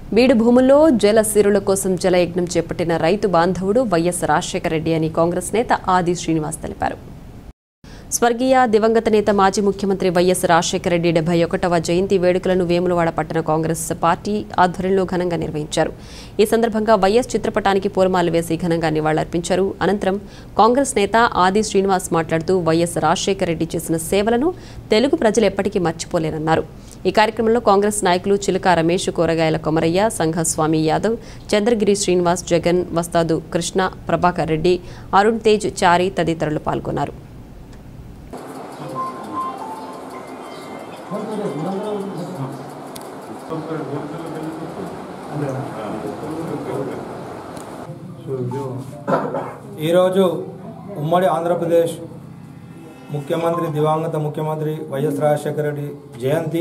బీడు భూముల్లో జల సిరుల కోసం జలయజ్ఞం చేపట్టిన రైతు బాంధవుడు వైఎస్ రాజశేఖర రెడ్డి అని కాంగ్రెస్ నేత ఆది శ్రీనివాస్ తెలిపారు స్వర్గీయ దివంగత నేత మాజీ ముఖ్యమంత్రి వైఎస్ రాజశేఖర రెడ్డి డెబ్బై ఒకటవ జయంతి వేడుకలను వేములవాడ పట్టణ కాంగ్రెస్ పార్టీ ఆధ్వర్యంలో ఘనంగా నిర్వహించారు ఈ సందర్భంగా వైఎస్ చిత్రపటానికి పూలమాలు వేసి ఘనంగా నివాళులర్పించారు అనంతరం కాంగ్రెస్ నేత ఆది శ్రీనివాస్ మాట్లాడుతూ వైఎస్ రాజశేఖర రెడ్డి చేసిన సేవలను తెలుగు ప్రజలు ఎప్పటికీ మర్చిపోలేరన్నారు ఈ కార్యక్రమంలో కాంగ్రెస్ నాయకులు చిలుక రమేష్ కూరగాయల కొమరయ్య సంఘస్వామి యాదవ్ చంద్రగిరి శ్రీనివాస్ జగన్ వస్తాదు కృష్ణ ప్రభాకర్ రెడ్డి అరుణ్ తేజ్ చారి తదితరులు పాల్గొన్నారు ఈరోజు ఉమ్మడి ఆంధ్రప్రదేశ్ ముఖ్యమంత్రి దివంగత ముఖ్యమంత్రి వైఎస్ రాజశేఖర రెడ్డి జయంతి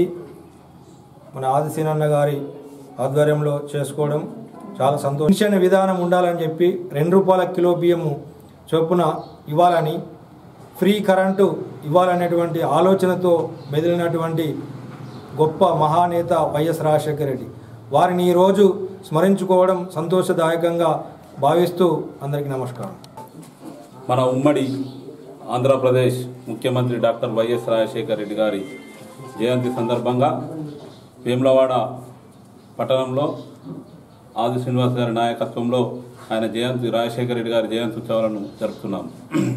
మన ఆదిశీనన్న గారి ఆధ్వర్యంలో చేసుకోవడం చాలా సంతోషించిన విధానం ఉండాలని చెప్పి రెండు రూపాయల కిలో బియ్యము చొప్పున ఇవ్వాలని ఫ్రీ కరెంటు ఇవ్వాలనేటువంటి ఆలోచనతో మెదిలినటువంటి గొప్ప మహానేత వైఎస్ రాజశేఖర రెడ్డి వారిని ఈరోజు స్మరించుకోవడం సంతోషదాయకంగా భావిస్తూ అందరికీ నమస్కారం మన ఉమ్మడి ఆంధ్రప్రదేశ్ ముఖ్యమంత్రి డాక్టర్ వైఎస్ రాజశేఖర రెడ్డి గారి జయంతి సందర్భంగా వేములవాడ పట్టణంలో ఆది శ్రీనివాస్ గారి నాయకత్వంలో ఆయన జయంతి రాజశేఖర రెడ్డి గారి జయంతి ఉత్సవాలను జరుపుతున్నాం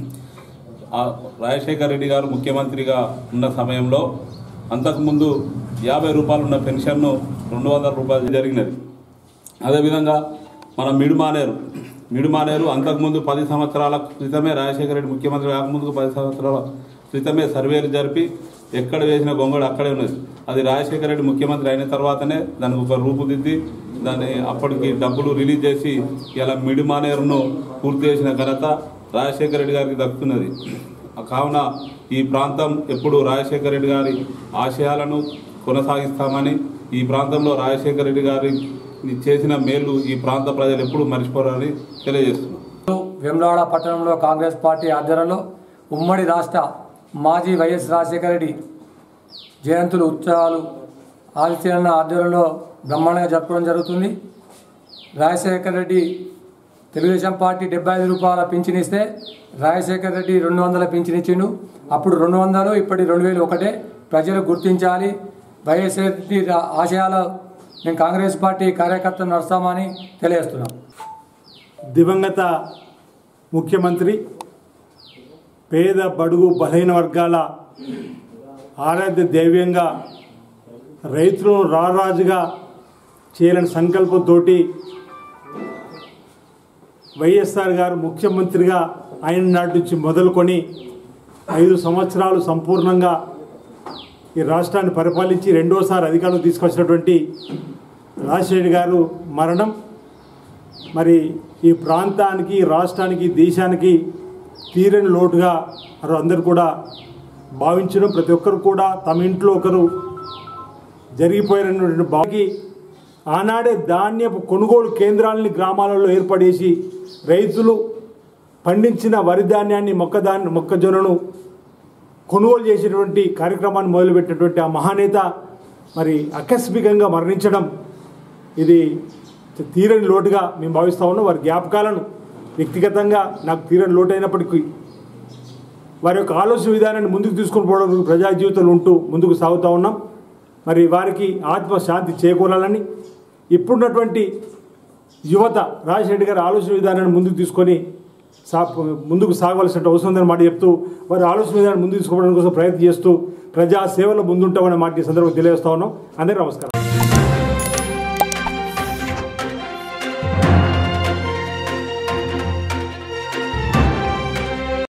ఆ రాజశేఖర రెడ్డి గారు ముఖ్యమంత్రిగా ఉన్న సమయంలో అంతకుముందు యాభై రూపాయలు ఉన్న పెన్షన్ను రెండు వందల రూపాయలు జరిగినది అదేవిధంగా మన మిడుమానేరు మిడుమానేరు అంతకుముందు పది సంవత్సరాల క్రితమే రాజశేఖర రెడ్డి ముఖ్యమంత్రి కాకముందుకు పది సంవత్సరాల క్రితమే సర్వేలు జరిపి ఎక్కడ వేసిన గొంగడు అక్కడే ఉన్నది అది రాజశేఖర రెడ్డి ముఖ్యమంత్రి అయిన తర్వాతనే దానికి ఒక రూపుదిద్ది దాన్ని అప్పటికి డబ్బులు రిలీజ్ చేసి ఇలా మిడిమానేరును పూర్తి చేసిన ఘనత రాజశేఖర రెడ్డి గారికి దక్కుతున్నది కావున ఈ ప్రాంతం ఎప్పుడు రాజశేఖర రెడ్డి గారి ఆశయాలను కొనసాగిస్తామని ఈ ప్రాంతంలో రాజశేఖర రెడ్డి గారి చేసిన మేలు ఈ ప్రాంత ప్రజలు ఎప్పుడు మర్చిపోరని తెలియజేస్తున్నాం వెమ్లాడ పట్టణంలో కాంగ్రెస్ పార్టీ ఆధ్వర్యంలో ఉమ్మడి రాష్ట్ర మాజీ వైఎస్ రాజశేఖర రెడ్డి జయంతులు ఉత్సవాలు ఆదిత్యన్న ఆధ్వర్యంలో బ్రహ్మాండంగా జరుపుకోవడం జరుగుతుంది రాజశేఖర రెడ్డి తెలుగుదేశం పార్టీ డెబ్బై ఐదు రూపాయల పింఛన్ ఇస్తే రాజశేఖర రెడ్డి రెండు వందల పింఛన్ ఇచ్చిండు అప్పుడు రెండు వందలు ఇప్పటి రెండు వేలు ఒకటే ప్రజలు గుర్తించాలి వైఎస్ రెడ్డి ఆశయాల మేము కాంగ్రెస్ పార్టీ కార్యకర్తలు నడుస్తామని తెలియజేస్తున్నాం దివంగత ముఖ్యమంత్రి పేద బడుగు బలహీన వర్గాల ఆరాధ్య దైవ్యంగా రైతులను రారాజుగా చేయాలని సంకల్పంతో వైఎస్ఆర్ గారు ముఖ్యమంత్రిగా ఆయన నాటి నుంచి మొదలుకొని ఐదు సంవత్సరాలు సంపూర్ణంగా ఈ రాష్ట్రాన్ని పరిపాలించి రెండోసారి అధికారంలో తీసుకొచ్చినటువంటి రాజశేఖర్ గారు మరణం మరి ఈ ప్రాంతానికి రాష్ట్రానికి దేశానికి తీరని లోటుగా వారు అందరూ కూడా భావించడం ప్రతి ఒక్కరు కూడా తమ ఇంట్లో ఒకరు జరిగిపోయినటువంటి బాకి ఆనాడే ధాన్యపు కొనుగోలు కేంద్రాలని గ్రామాలలో ఏర్పడేసి రైతులు పండించిన వరి ధాన్యాన్ని మొక్కదాన్ని మొక్కజొన్నను కొనుగోలు చేసేటువంటి కార్యక్రమాన్ని మొదలుపెట్టినటువంటి ఆ మహానేత మరి ఆకస్మికంగా మరణించడం ఇది తీరని లోటుగా మేము భావిస్తూ ఉన్నాం వారి జ్ఞాపకాలను వ్యక్తిగతంగా నాకు తీరని లోటు అయినప్పటికీ వారి యొక్క ఆలోచన విధానాన్ని ముందుకు తీసుకొని పోవడం ప్రజా జీవితంలో ఉంటూ ముందుకు సాగుతూ ఉన్నాం మరి వారికి ఆత్మశాంతి చేకూరాలని ఇప్పుడున్నటువంటి యువత రాజశేఖర్ గారి ఆలోచన విధానాన్ని ముందుకు తీసుకొని సా ముందుకు సాగవలసిన అవసరం ఉందని మాట చెప్తూ వారి ఆలోచన విధానాన్ని ముందుకు తీసుకోవడం కోసం ప్రయత్నం చేస్తూ ప్రజా సేవలో ముందుంటామనే మాట ఈ సందర్భంగా తెలియజేస్తా ఉన్నాం అందరికీ నమస్కారం